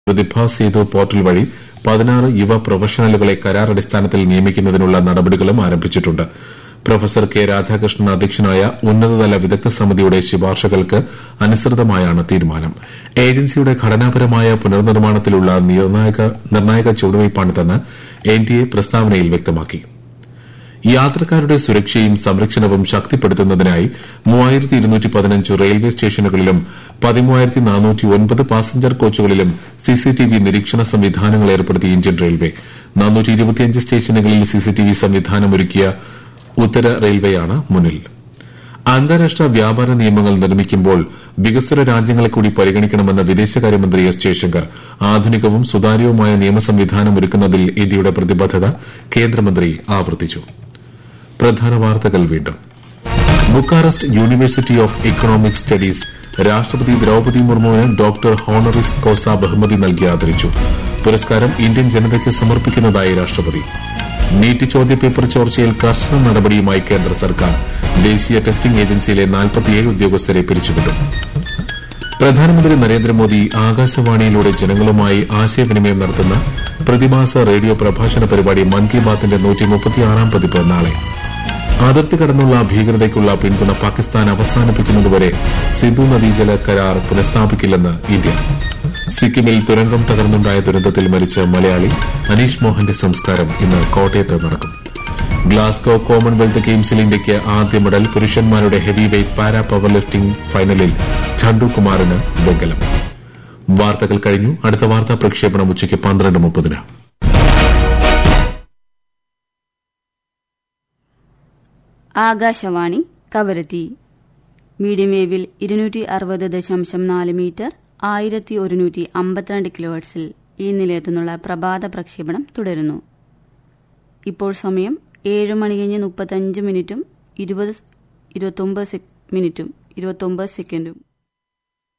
പ്രതിഭ Sethu portal വഴി പതിനാറ് യുവ പ്രൊഫഷണലുകളെ കരാർ അടിസ്ഥാനത്തിൽ നിയമിക്കുന്നതിനുള്ള നടപടികളും ആരംഭിച്ചിട്ടുണ്ട് പ്രൊഫസർ കെ രാധാകൃഷ്ണൻ അധ്യക്ഷനായ ഉന്നതതല വിദഗ്ധ സമിതിയുടെ ശുപാർശകൾക്ക് അനുസൃതമായാണ് തീരുമാനം ഏജൻസിയുടെ ഘടനാപരമായ പുനർനിർമ്മാണത്തിലുള്ള നിർണായക ചുവടുവയ്പ്പാണിതെന്ന് എൻഡിഎ പ്രസ്താവനയിൽ വ്യക്തമാക്കി യാത്രക്കാരുടെ സുരക്ഷയും സംരക്ഷണവും ശക്തിപ്പെടുത്തുന്നതിനായി റെയിൽവേ സ്റ്റേഷനുകളിലും പാസഞ്ചർ കോച്ചുകളിലും സിസിടിവി നിരീക്ഷണ സംവിധാനങ്ങൾ ഏർപ്പെടുത്തി ഇന്ത്യൻ റെയിൽവേ സ്റ്റേഷനുകളിൽ സിസിടിവി സംവിധാനമൊരുക്കിയ ഉത്തര റെയിൽവേയാണ് മുന്നിൽ അന്താരാഷ്ട്ര വ്യാപാര നിയമങ്ങൾ നിർമ്മിക്കുമ്പോൾ വികസ്വര രാജ്യങ്ങളെ കൂടി പരിഗണിക്കണമെന്ന് വിദേശകാര്യമന്ത്രി എസ് ജയശങ്കർ ആധുനികവും സുതാര്യവുമായ നിയമ സംവിധാനം ഒരുക്കുന്നതിൽ ഇന്ത്യയുടെ പ്രതിബദ്ധത കേന്ദ്രമന്ത്രി ആവർത്തിച്ചു പ്രധാന വാർത്തകൾ വീണ്ടും Bucharest university of economic studies രാഷ്ട്രപതി ദ്രൌപതി മുർമുവിന് ഡോക്ടർ ഹോണറിസ് കോസ ബഹുമതി നൽകി ആദരിച്ചു പുരസ്കാരം ഇന്ത്യൻ ജനതയ്ക്ക് സമർപ്പിക്കുന്നതായി രാഷ്ട്രപതി നീറ്റ് ചോദ്യപേപ്പർ ചോർച്ചയിൽ കർശന നടപടിയുമായി കേന്ദ്ര സർക്കാർ ദേശീയ ടെസ്റ്റിംഗ് ഏജൻസിയിലെ നാൽപ്പത്തിയേഴ് ഉദ്യോഗസ്ഥരെ പിരിച്ചുവിട്ടു പ്രധാനമന്ത്രി നരേന്ദ്രമോദി ആകാശവാണിയിലൂടെ ജനങ്ങളുമായി ആശയവിനിമയം നടത്തുന്ന പ്രതിമാസ റേഡിയോ പ്രഭാഷണ പരിപാടി മൻ കി ബാത്തിന്റെ പതിപ്പ് നാളെ അതിർത്തി കടന്നുള്ള ഭീകരതയ്ക്കുള്ള പിന്തുണ പാകിസ്ഥാൻ അവസാനിപ്പിക്കുന്നതുവരെ സിന്ധു നദീജല കരാർ പുനഃസ്ഥാപിക്കില്ലെന്ന് ഇന്ത്യ സിക്കിമിൽ തുരങ്കം തകർന്നുണ്ടായ ദുരന്തത്തിൽ മരിച്ച മലയാളി അനീഷ് മോഹന്റെ സംസ്കാരം ഇന്ന് കോട്ടയത്ത് നടക്കും ഗ്ലാസ്ഗോ കോമൺവെൽത്ത് ഗെയിംസിൽ ഇന്ത്യയ്ക്ക് ആദ്യ മെഡൽ പുരുഷന്മാരുടെ heavy weight para power lifting ഫൈനലിൽ ഛണ്ടു കുമാറിന് വെങ്കലം വാർത്തകൾ കഴിഞ്ഞു അടുത്ത വാർത്താ പ്രക്ഷേപണം ഉച്ചയ്ക്ക് പന്ത്രണ്ട് മുപ്പതിന് ആകാശവാണി കവരത്തി മീഡിയം വേവിൽ ഇരുന്നൂറ്റി അറുപത് ദശാംശം നാല് മീറ്റർ ആയിരത്തി ഒരുന്നൂറ്റി അമ്പത്തിരണ്ട് കിലോഹെർട്സിൽ ഈ നിലയത്തുനിന്നുള്ള പ്രഭാത പ്രക്ഷേപണം തുടരുന്നു ഇപ്പോൾ സമയം ഏഴ് മണി കഴിഞ്ഞ് മുപ്പത്തഞ്ച് മിനിറ്റും ഇരുപത് ഇരുപത്തൊമ്പത് മിനിറ്റും ഇരുപത്തൊമ്പത് സെക്കൻഡും